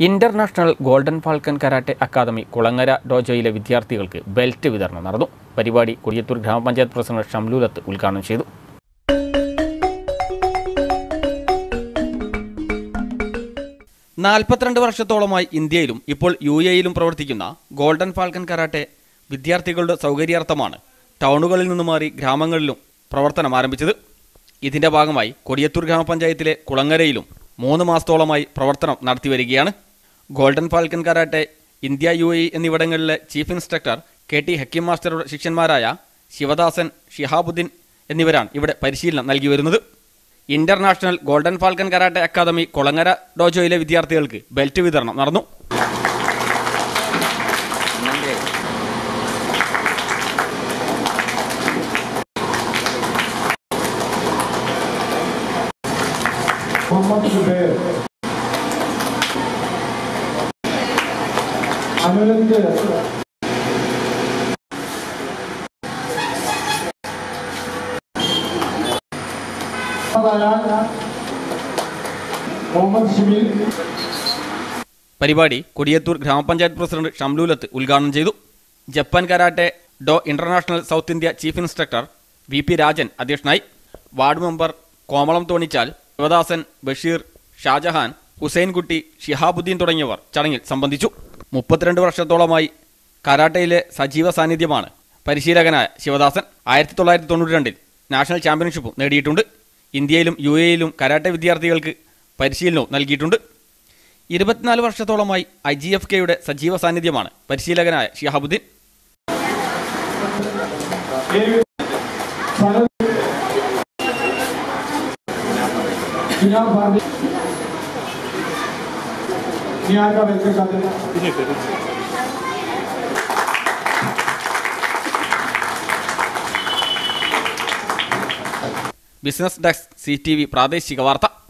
international Golden Falcon Karate Academy Kulangara ഡോജോയിലെ വിദ്യാർത്ഥികൾക്ക് belt വിതരണം നടന്നു പരിപാടി കൊടിയത്തൂർ ഗ്രാമപഞ്ചായത്ത് പ്രസിഡന്റ് ഷംലൂലത്ത് ഉദ്ഘാടനം ചെയ്തു നാൽപ്പത്തിരണ്ട് വർഷത്തോളമായി ഇന്ത്യയിലും ഇപ്പോൾ യു എയിലും പ്രവർത്തിക്കുന്ന ഗോൾഡൻ ഫാൽക്കൺ കരാട്ടെ വിദ്യാർത്ഥികളുടെ സൗകര്യാർത്ഥമാണ് ടൗണുകളിൽ നിന്ന് മാറി ഗ്രാമങ്ങളിലും പ്രവർത്തനം ആരംഭിച്ചത് ഇതിന്റെ ഭാഗമായി കൊടിയത്തൂർ ഗ്രാമപഞ്ചായത്തിലെ കുളങ്ങരയിലും മൂന്ന് മാസത്തോളമായി പ്രവർത്തനം നടത്തിവരികയാണ് Golden Falcon Karate India U A എന്നിവിടങ്ങളിലെ chief instructor K T Hakeem മാസ്റ്ററുടെ ശിഷ്യന്മാരായ ശിവദാസൻ ഷിഹാബുദ്ദീൻ എന്നിവരാണ് ഇവിടെ പരിശീലനം നൽകി വരുന്നത് International Golden Falcon Karate Academy Kolangara ഡോജോയിലെ വിദ്യാർത്ഥികൾക്ക് ബെൽറ്റ് വിതരണം നടന്നു മുഹമ്മദ് സുബൈർ അനുരഞ്ജ് മുഹമ്മദ് ഷിബിൽ പരിപാടി കൊടിയത്തൂർ ഗ്രാമപഞ്ചായത്ത് പ്രസിഡന്റ് ഷംലൂലത്ത് ഉദ്ഘാടനം ചെയ്തു Japan Karate Do International South India chief instructor V P Rajan അധ്യക്ഷനായി വാർഡ് മെമ്പർ കോമളം തോണിച്ചാൽ ശിവദാസൻ ബഷീർ ഷാജഹാൻ ഹുസൈൻകുട്ടി ഷിഹാബുദ്ദീൻ തുടങ്ങിയവർ ചടങ്ങിൽ സംബന്ധിച്ചു മുപ്പത്തിരണ്ട് വർഷത്തോളമായി കരാട്ടയിലെ സജീവ സാന്നിധ്യമാണ് പരിശീലകനായ ശിവദാസൻ ആയിരത്തി തൊള്ളായിരത്തി തൊണ്ണൂറ്റി രണ്ടിൽ നാഷണൽ ചാമ്പ്യൻഷിപ്പും നേടിയിട്ടുണ്ട് ഇന്ത്യയിലും യു എയിലും കരാട്ടെ വിദ്യാർത്ഥികൾക്ക് പരിശീലനവും നൽകിയിട്ടുണ്ട് ഇരുപത്തിനാല് വർഷത്തോളമായി ഐ ജി എഫ് കെയുടെ സജീവ സാന്നിധ്യമാണ് പരിശീലകനായ ഷിഹാബുദ്ദീൻ चुनाव भारती बिहार का वेलकम करते हैं business desk C T V പ്രാദേശിക വാർത്ത